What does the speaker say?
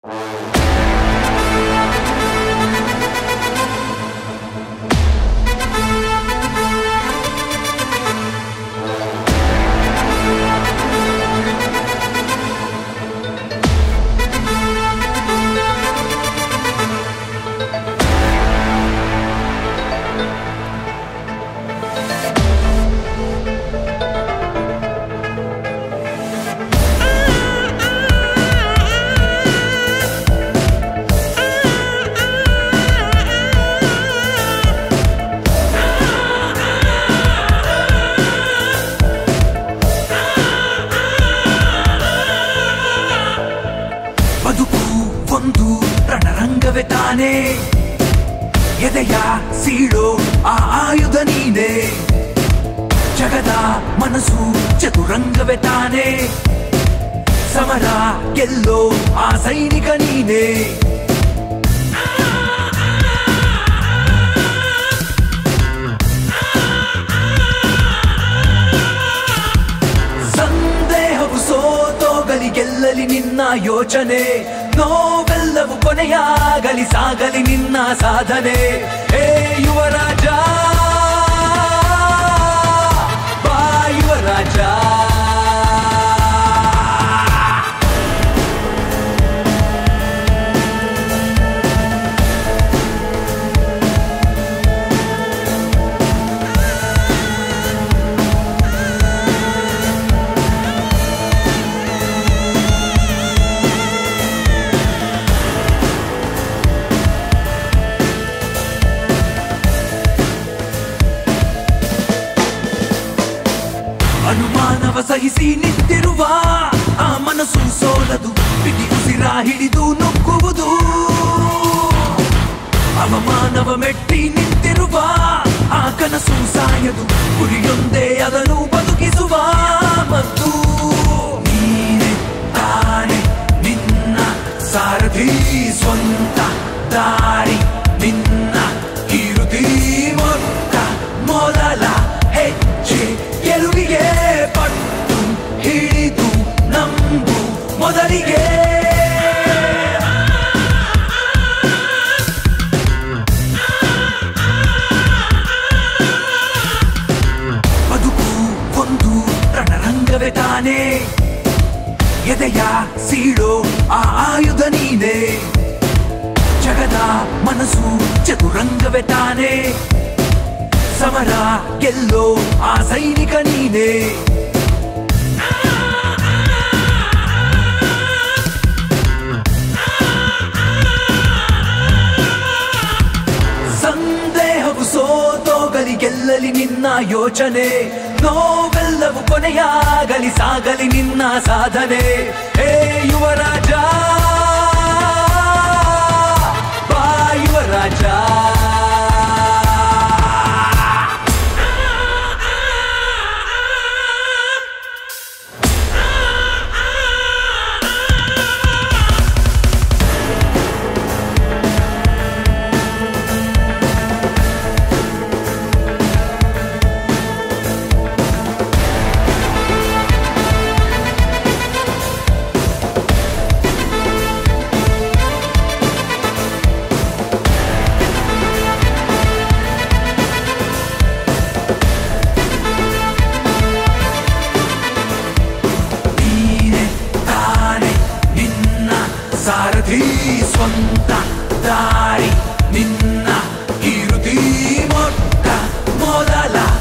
ಬದುಕು ಒಂದು ರಣರಂಗವೇ ತಾನೇ ಎದೆಯ ಸೀಳೋ ಆ ಆಯುಧ ನೀನೆ ಜಗದ ಮನಸ್ಸು ಚತುರಂಗವೇ ತಾನೇ ಸಮರ ಗೆಲ್ಲೋ ಆ ಸೈನಿಕ ನೀನೆ ಸಂದೇಹವು ಸೋತೋಗಲಿ ಗೆಲ್ಲಲಿ ನಿನ್ನ ಯೋಚನೆ ನೋವೆಲ್ಲವು ಕೊನೆಯಾಗಲಿ ಸಾಗಲಿ ನಿನ್ನ ಸಾಧನೆ ಏ ಯುವರಾಜ ಬಾ ಯುವರಾಜ ಅನುಮಾನವ ಸಹಿಸಿ ನಿಂತಿರುವ ಆ ಮನಸ್ಸು ಸೋಲದು ಬಿಗಿ ಉಸಿರ ಹಿಡಿದು ನುಗ್ಗುವುದು ಅವಮಾನವ ಮೆಟ್ಟಿ ನಿಂತಿರುವ ಆ ಕನಸು ಸಾಯದು ಗುರಿಯೊಂದೇ ಅದನ್ನು ಬದುಕಿಸುವ ಮತ್ತು ನೀನೆ ತಾನೆ ನಿನ್ನ ಸಾರಥಿ ಸ್ವಂತ ದಾರಿ ನಿನ್ನ ಇರುತಿ ಮೊತ್ತ ಮೊದಲ ಹೆಜ್ಜೆ ಗೆಲುವಿಗೆ ಪಟ್ಟು ಹಿಡಿದು ನಂಬು ಮೊದಲಿಗೆ ಬದುಕು ಒಂದು ರಣರಂಗವೇ ತಾನೇ ಎದೆಯ ಸೀಳೋ ಆ ಆಯುಧ ನೀನೆ ಜಗದ ಮನಸ್ಸು ಚತುರಂಗವೇ ತಾನೇ ಸಮರ ಗೆಲ್ಲೋ ಆ ಸೈನಿಕ ನೀನೆ ಸಂದೇಹವು ಸೋತೋಗಲಿ ಗೆಲ್ಲಲಿ ನಿನ್ನ ಯೋಚನೆ ನೋವೆಲ್ಲವು ಕೊನೆಯಾಗಲಿ ಸಾಗಲಿ ನಿನ್ನ ಸಾಧನೆ ಹೇ ಯುವರಾಜ ಬಾ ಯುವರಾಜ ನೀನೆ ತಾನೆ ನಿನ್ನ ಸಾರಥಿ ಸ್ವಂತ ದಾರಿ ನಿನ್ನ ಇರುತಿ ಮೊಟ್ಟ ಮೊದಲ